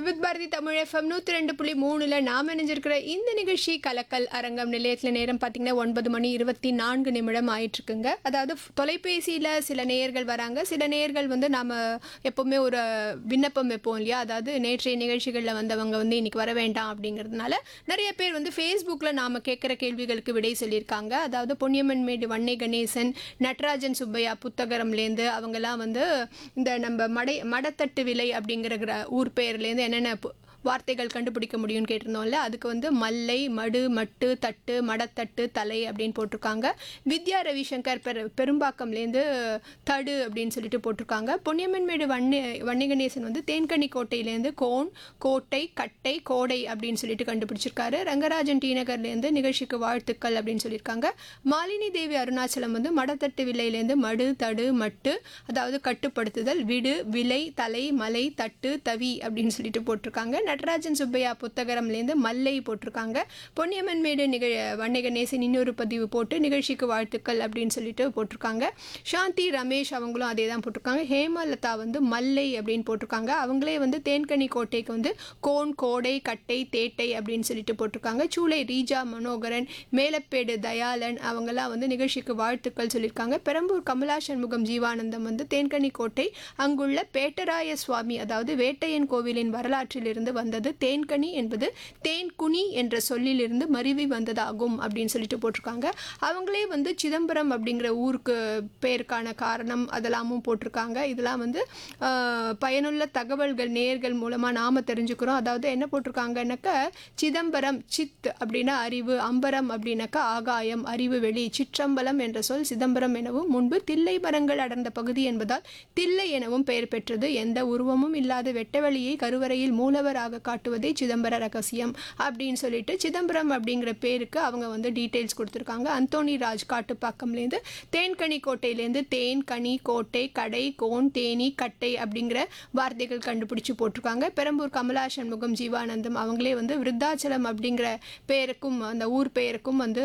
Vividh Bharathi Tamil FM நூற்றி ரெண்டு புள்ளி மூணில் நாம் இணைஞ்சிருக்கிற இந்த நிகழ்ச்சி கலக்கல் அரங்கம் நிலையத்தில் நேரம் பார்த்தீங்கன்னா ஒன்பது மணி இருபத்தி நான்கு நிமிடம் ஆயிட்டுருக்குங்க அதாவது தொலைபேசியில் சில நேயர்கள் வராங்க சில நேயர்கள் வந்து நாம் எப்போவுமே ஒரு விண்ணப்பம் வைப்போம் இல்லையா அதாவது நேற்றைய நிகழ்ச்சிகளில் வந்தவங்க வந்து இன்னைக்கு வர வேண்டாம் அப்படிங்கிறதுனால நிறைய பேர் வந்து ஃபேஸ்புக்கில் நாம் கேட்குற கேள்விகளுக்கு விடை சொல்லியிருக்காங்க அதாவது பொன்னியம்மன் மேடு வன்னை கணேசன் நட்ராஜன் சுப்பையா புத்தகரம்லேருந்து அவங்கெல்லாம் வந்து இந்த நம்ம மடை மடத்தட்டு விலை அப்படிங்கிற கிர- ஊர் பெயர்லேருந்து என்னென்ன பு- வார்த்தைகள் கண்டுபிடிக்க முடியும்னு கேட்டிருந்தோம்ல அதுக்கு வந்து மல்லை மடு மட்டு தட்டு மடத்தட்டு தலை அப்படின்னு போட்டிருக்காங்க வித்யா ரவிசங்கர் பெரு பெரும்பாக்கம்லேருந்து தடு அப்படின்னு சொல்லிட்டு போட்டிருக்காங்க பொன்னியம்மன்மேடு வன்னி வன்னிகணேசன் வந்து தேன்கனி கோட்டையிலேருந்து கோன் கோட்டை கட்டை கோடை அப்படின்னு சொல்லிட்டு கண்டுபிடிச்சிருக்காரு ரங்கராஜன் டி நகர்லேருந்து நிகழ்ச்சிக்கு வாழ்த்துக்கள் அப்படின்னு சொல்லியிருக்காங்க மாலினி தேவி அருணாச்சலம் வந்து மடத்தட்டு வில்லையிலேருந்து மடு தடு மட்டு அதாவது கட்டுப்படுத்துதல் விடு விலை தலை மலை தட்டு தவி அப்படின்னு சொல்லிட்டு போட்டிருக்காங்க நடராஜன் சுப்பையா புத்தகரம்லேருந்து மல்லை போட்டிருக்காங்க பொன்னியம்மன் மேடு நிகழ் வன்னிகணேசன் இன்னொரு பதிவு போட்டு நிகழ்ச்சிக்கு வாழ்த்துக்கள் அப்படின்னு சொல்லிட்டு போட்டிருக்காங்க சாந்தி ரமேஷ் அவங்களும் அதே தான் போட்டிருக்காங்க ஹேமலதா வந்து மல்லை அப்படின்னு போட்டிருக்காங்க அவங்களே வந்து தேன்கனி கோட்டைக்கு வந்து கோன் கோடை கட்டை தேட்டை அப்படின்னு சொல்லிட்டு போட்டிருக்காங்க சூளை ரீஜா மனோகரன் மேலப்பேடு தயாளன் அவங்கெல்லாம் வந்து நிகழ்ச்சிக்கு வாழ்த்துக்கள் சொல்லியிருக்காங்க பெரம்பூர் கமலா சண்முகம் ஜீவானந்தம் வந்து தேன்கனி கோட்டை அங்குள்ள பேட்டராய சுவாமி அதாவது வேட்டையன் கோவிலின் வரலாற்றிலிருந்து வந்தது தேன்கனி என்பது தேன்குனி என்ற சொல்லிலிருந்து மருவி வந்ததாகும் அப்படின்னு சொல்லிட்டு போட்டிருக்காங்க அவங்களே வந்து சிதம்பரம் அப்படிங்கிற ஊருக்கு பேருக்கான காரணம் அதெல்லாமும் போட்டிருக்காங்க இதெல்லாம் வந்து ஆஹ், பயனுள்ள தகவல்கள் நேர்கள் மூலமாக நாம் தெரிஞ்சுக்கிறோம் அதாவது என்ன போட்டிருக்காங்கன்னாக்கா சிதம்பரம் சித் அப்படின்னா அறிவு அம்பரம் அப்படின்னாக்கா ஆகாயம் அறிவு வெளி சிற்றம்பலம் என்ற சொல் சிதம்பரம் எனவும் முன்பு தில்லை மரங்கள் அடர்ந்த பகுதி என்பதால் தில்லை எனவும் பெயர் பெற்றது எந்த உருவமும் இல்லாத வெட்டவெளியை கருவறையில் மூலவராக காட்டுவதே சிதம்பர ரகசியம் அப்படின்னு சொல்லிட்டு சிதம்பரம் அப்படிங்கிற பேருக்கு அவங்க வந்து டீட்டெயில்ஸ் கொடுத்துருக்காங்க அந்தோணி ராஜ் காட்டுப்பாக்கம்லேருந்து தேன்கனி கோட்டையிலேருந்து தேன் கனி கோட்டை கடை கோன் தேனி கட்டை அப்படிங்கிற வார்த்தைகள் கண்டுபிடிச்சு போட்டிருக்காங்க பெரம்பூர் கமலா சண்முகம் ஜீவானந்தம் அவங்களே வந்து விருத்தாச்சலம் அப்படிங்கிற பெயருக்கும் அந்த ஊர் பெயருக்கும் வந்து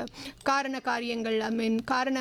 காரண காரியங்கள் ஐ மீன் காரண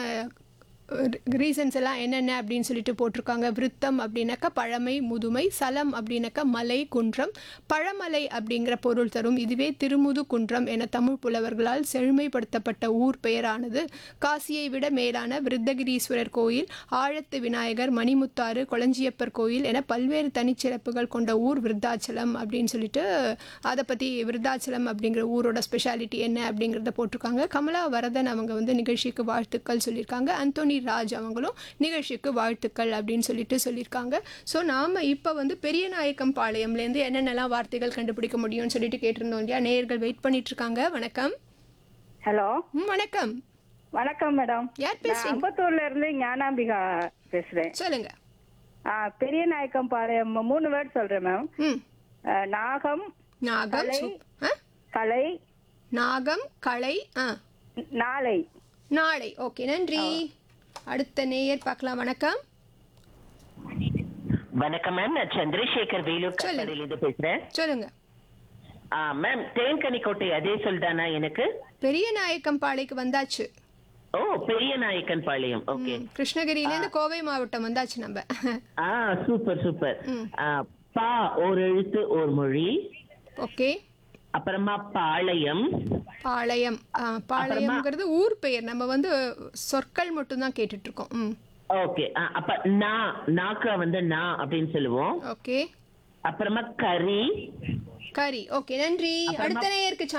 ரீசன்ஸ் எல்லாம் என்னென்ன அப்படின்னு சொல்லிட்டு போட்டிருக்காங்க விருத்தம் அப்படின்னாக்கா பழமை முதுமை சலம் அப்படின்னாக்கா மலை குன்றம் பழமலை அப்படிங்கிற பொருள் தரும் இதுவே திருமுது குன்றம் என தமிழ் புலவர்களால் செழுமைப்படுத்தப்பட்ட ஊர் பெயரானது காசியை விட மேலான விருத்தகிரீஸ்வரர் கோயில் ஆழத்து விநாயகர் மணிமுத்தாறு கொளஞ்சியப்பர் கோயில் என பல்வேறு தனிச்சிறப்புகள் கொண்ட ஊர் விருத்தாச்சலம் அப்படின்னு சொல்லிட்டு அதை பற்றி விருத்தாச்சலம் அப்படிங்கிற ஊரோட ஸ்பெஷாலிட்டி என்ன அப்படிங்கிறத போட்டிருக்காங்க கமலா வரதன் அவங்க வந்து நிகழ்ச்சிக்கு வாழ்த்துக்கள் சொல்லியிருக்காங்க அந்தோனி ராஜ் அவங்களும் நிகழ்ச்சிக்கு வாழ்த்துக்கள் அப்படின்னு சொல்லிட்டு சொல்லியிருக்காங்க ஸோ நாம் இப்போ வந்து பெரிய நாயக்கம் பாளையம்லேருந்து என்னென்னலாம் வார்த்தைகள் கண்டுபிடிக்க முடியும்னு சொல்லிட்டு கேட்டிருந்தோம் இல்லையா நேயர்கள் வெயிட் பண்ணிட்டு இருக்காங்க வணக்கம் ஹலோ ம், வணக்கம் வணக்கம் மேடம் யார் நான் பேசுறீங்க அம்பத்தூர்ல இருந்து ஞானாம்பிகா பேசுறேன் சொல்லுங்க ஆ, பெரிய நாயக்கம் பாளையம் மூணு வேர்ட் சொல்றேன் மேம் ம் ஆ, நாகம் நாகம் கலை. சூப்- ஆ? கலை நாகம் களை ஆ நாளை நாளை ஓகே நன்றி அடுத்த நேயர் பார்க்கலாம் வணக்கம் வணக்கம் மேம் நான் சந்திரசேகர் வேலூர் சொல்லுங்க. கட்டளையிலிருந்து பேசுறேன் சொல்லுங்க ஆ, மேம் தேன்கனி கோட்டை அதே சொல்தானா எனக்கு பெரிய நாயக்கம் பாளைக்கு வந்தாச்சு ஓ பெரிய நாயக்கன் பாளையம் ஓகே ம், கிருஷ்ணகிரியிலேருந்து கோவை மாவட்டம் வந்தாச்சு நம்ம ஆ சூப்பர் சூப்பர் ஆ, பா ஒரு எழுத்து ஒரு மொழி ஓகே அப்புறமா பாளையம் பாளையம் ஆ, பாளையம்ங்கிறது ஊர் பெயர் நம்ம வந்து சொற்கள் மட்டும்தான் கேட்டுட்டு இருக்கோம் ம் ஓகே அப்ப நா நாக்கா வந்து நா அப்படின்னு சொல்லுவோம் ஓகே அப்புறமா கறி கரி ஓகே நன்றி அடுத்த நேயருக்கு